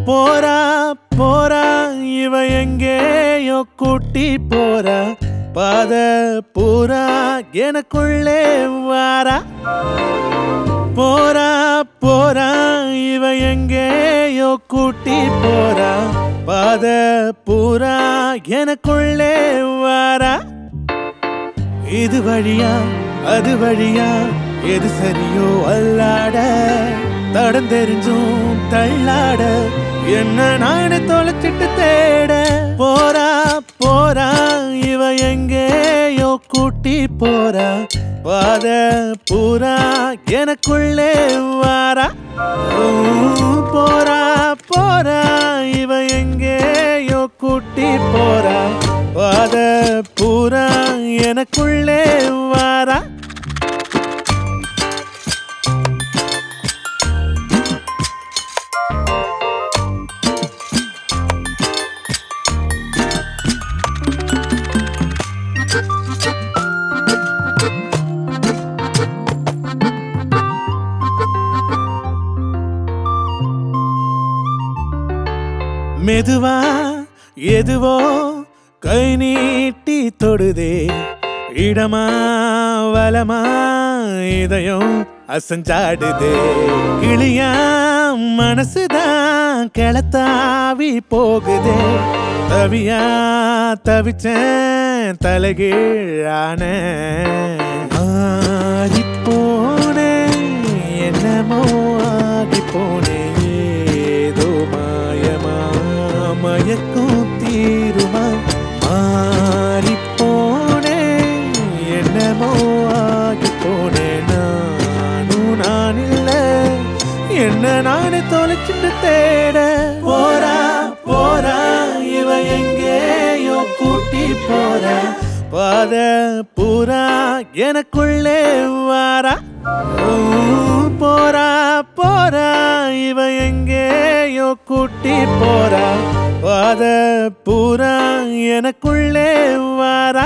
போறா போறா இவ எங்கேயோ கூட்டி போறா பாத பூரா எனக்குள்ளே வாரா போறா போறா இவ எங்கேயோ கூட்டி போறா பாத பூரா எனக்குள்ளே வாரா இது வழியா அது வழியா எது சரியோ அல்லாட தடம் தெரிஞ்சும் தள்ளாட என்ன நானே தொலைச்சிட்டு தேட போறா போறா இவ எங்கேயோ கூட்டி போறா பாத பூரா எனக்குள்ளே வாரா ஊ, போறா போறா இவ எங்கேயோ கூட்டி போறா பாத பூரா எனக்குள்ளே வாரா மெதுவா எதுவோ கை நீட்டி தொடுதே இடமா வலமா இதயம் அசஞ்சாடுதே கிளியா மனசுதான் கிளத்தாவி போகுதே தவியா தவிச்சேன் தலைகீழான ஆடி போனேன் என்னமோ ஆகி போனேன் ஏதோ மாயமா மயக்கும் தீருமா மாறி போனேன் என்னமோ ஆகி போனேன் நானும் நான் இல்ல என்ன நானே தொலைச்சிட்டு தேட போறா போறா இவ எங்கேயோ கூட்டி போறா பாத பூரா எனக்குள்ளே வாரா ஊ, போறா போறா இவ எங்கேயோ கூட்டி போறா பாத பூரா எனக்குள்ளே வாரா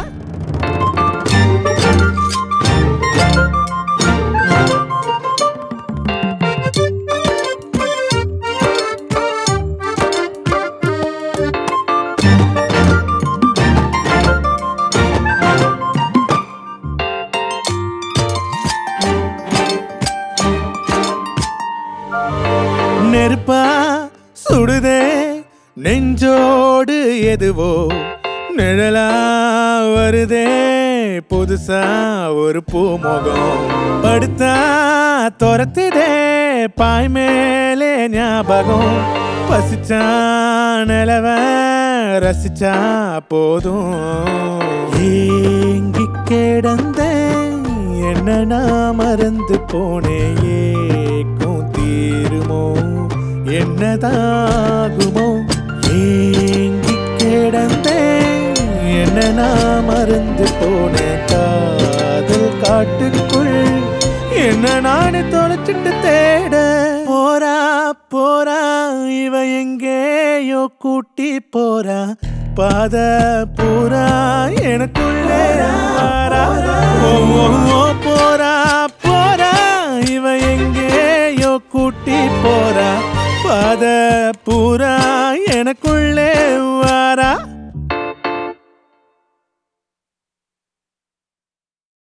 நெருப்பா சுடுதே நெஞ்சோடு எதுவோ நிழலா வருதே புதுசா ஒரு பூமுகம் படுத்தா துரத்துதே பாய் மேலே ஞாபகம் பசிச்சா நிலவ ரசிச்சா போதும் ஏங்கி கிடந்தேன் என்ன நான் மறந்து போனேன் ஏக்கும் தீருமோ என்னதாகுமோ ஏங்கி கிடந்தேன் என்ன நான் மறந்து போனேன் காதல் காட்டுக்குள் என்ன நானே தொலைச்சிட்டு தேட போறா போறா இவ எங்கேயோ கூட்டி போறா பாத பூரா எனக்குள்ளே வாரா ஓ, ஓ, ஓ, போறா